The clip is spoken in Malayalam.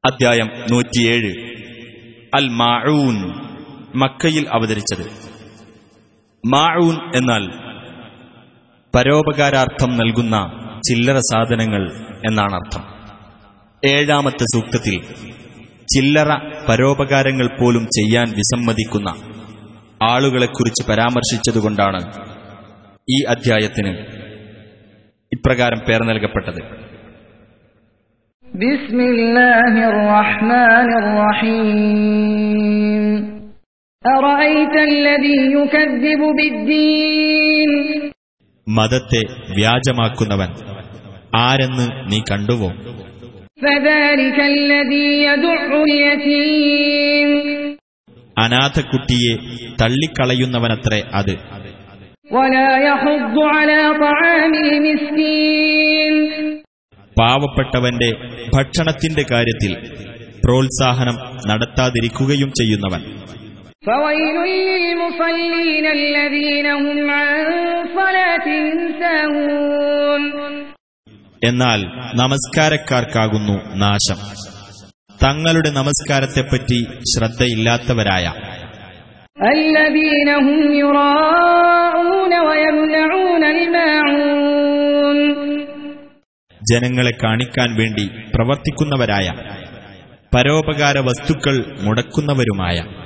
അദ്ധ്യായം നൂറ്റിയേഴ് അൽ മാഊൻ മക്കയിൽ അവതരിച്ചത് മാഊൻ എന്നാൽ പരോപകാരാർത്ഥം നൽകുന്ന ചില്ലറ സാധനങ്ങൾ എന്നാണ് അർത്ഥം ഏഴാമത്തെ സൂക്തത്തിൽ ചില്ലറ പരോപകാരങ്ങൾ പോലും ചെയ്യാൻ വിസമ്മതിക്കുന്ന ആളുകളെക്കുറിച്ച് പരാമർശിച്ചതുകൊണ്ടാണ് ഈ അദ്ധ്യായത്തിന് ഇപ്രകാരം പേർ നൽകപ്പെട്ടത് بسم الله الرحمن الرحيم أرأيت الذي يكذب بالدين മതത്തെ വ്യാജമാക്കുന്നവൻ ആരെന്ന് നീ കണ്ടുവോ فذلك الذي يدع اليتيم അനാഥക്കുട്ടിയെ തള്ളിക്കളയുന്നവനത്രേ അത് ولا يحض على طعام المسكين പാവപ്പെട്ടവന്റെ ഭക്ഷണത്തിന്റെ കാര്യത്തിൽ പ്രോത്സാഹനം നടത്താതിരിക്കുകയും ചെയ്യുന്നവൻ فويل للمصلين الذين هم عن صلاتهم ساهون എന്നാൽ നമസ്കാരക്കാർക്കാകുന്നു നാശം തങ്ങളുടെ നമസ്കാരത്തെപ്പറ്റി ശ്രദ്ധയില്ലാത്തവരായ الذين هم يراءون ويمنعون الماعون ജനങ്ങളെ കാണിക്കാൻ വേണ്ടി പ്രവർത്തിക്കുന്നവരായ പരോപകാര വസ്തുക്കൾ മുടക്കുന്നവരുമായ